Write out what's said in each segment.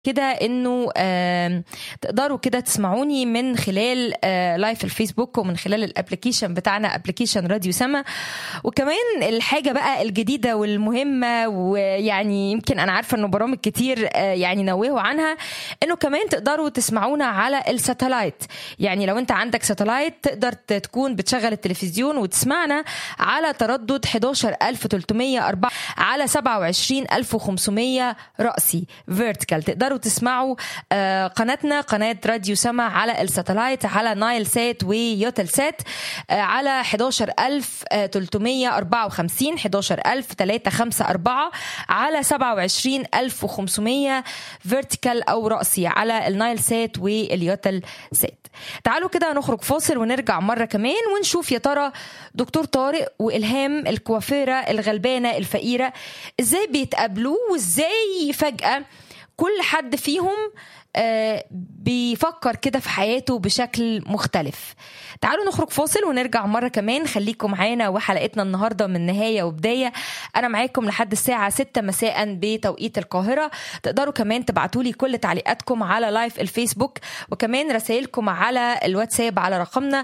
كده انه آم، تقدروا كده تسمعوني من خلال آه، لايف الفيسبوك ومن خلال الابلكيشن بتاعنا ابلكيشن راديو سما وكمان الحاجه بقى الجديده والمهمه ويعني يمكن انا عارفه انه برامج كتير آه، يعني نوهوا عنها انه كمان تقدروا تسمعونا على الساتلايت يعني لو انت عندك ساتلايت تقدر ت- تكون بتشغل التلفزيون وتسمعنا على تردد 11304 على 27500 رأسي فيرتيكال تقدروا تسمعوا آه، قناتنا قناة راديو سما على الساتلايت على نايل سات ويوتل سات آه، على 11354 11354 على 27500 فيرتيكال أو رأسي على النايل سات واليوتل سات تعالوا كده نخرج فاصل ونرجع مرة كمان ونشوف يا ترى دكتور طارق وإلهام الكوافيرة الغلبانة الفقيرة ازاي بيتقابلوا وازاي فجأة كل حد فيهم آه، بيفكر كده في حياته بشكل مختلف تعالوا نخرج فاصل ونرجع مرة كمان خليكم معانا وحلقتنا النهاردة من نهاية وبداية أنا معاكم لحد الساعة 6 مساء بتوقيت القاهرة تقدروا كمان تبعتوا لي كل تعليقاتكم على لايف الفيسبوك وكمان رسائلكم على الواتساب على رقمنا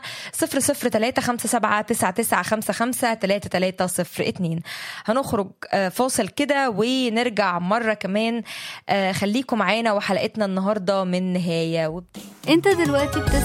00357 هنخرج آه، فاصل كده ونرجع مرة كمان آه، خليكم معانا وحلقتنا النهاردة من نهاية وبداية انت دلوقتي بتسمع